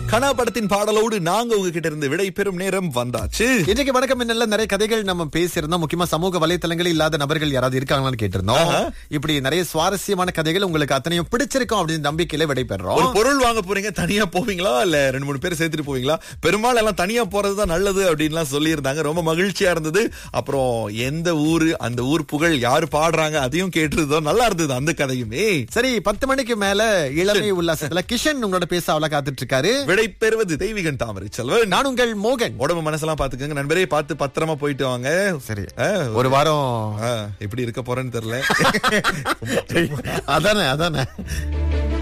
கனா படத்தின் பாடலோடு நாங்க உங்ககிட்ட இருந்து விடை பெறும் நேரம் வந்தாச்சு இன்றைக்கு வணக்கம் என்னல நிறைய கதைகள் நம்ம பேசியிருந்தோம் முக்கியமா சமூக வலைத்தளங்களில் இல்லாத நபர்கள் யாராவது இருக்காங்களான்னு கேட்டிருந்தோம் இப்படி நிறைய சுவாரஸ்யமான கதைகள் உங்களுக்கு அத்தனையும் பிடிச்சிருக்கும் அப்படின்னு நம்பிக்கையில விடை ஒரு பெறோம் பொருள் வாங்க போறீங்க தனியா போவீங்களா இல்ல ரெண்டு மூணு பேர் சேர்த்துட்டு போவீங்களா பெரும்பாலும் எல்லாம் தனியா போறதுதான் நல்லது அப்படின்லாம் சொல்லியிருந்தாங்க ரொம்ப மகிழ்ச்சியா இருந்தது அப்புறம் எந்த ஊரு அந்த ஊர் புகழ் யாரு பாடுறாங்க அதையும் கேட்டிருந்தோம் நல்லா இருந்தது அந்த கதையுமே சரி பத்து மணிக்கு மேல இளமை உல்லாசத்துல கிஷன் உங்களோட பேச அவள காத்துட்டு இருக்காரு விடை பெறுவது தெய்வீகன் தாமரை செல்வன் நான் உங்கள் மோகன் உடம்பு மனசெல்லாம் பாத்துக்கோங்க நண்பரே பார்த்து பத்திரமா போயிட்டு வாங்க சரி ஆ, ஒரு வாரம் ஆ, எப்படி இருக்க போறேன்னு தெரியல அதானே அதானே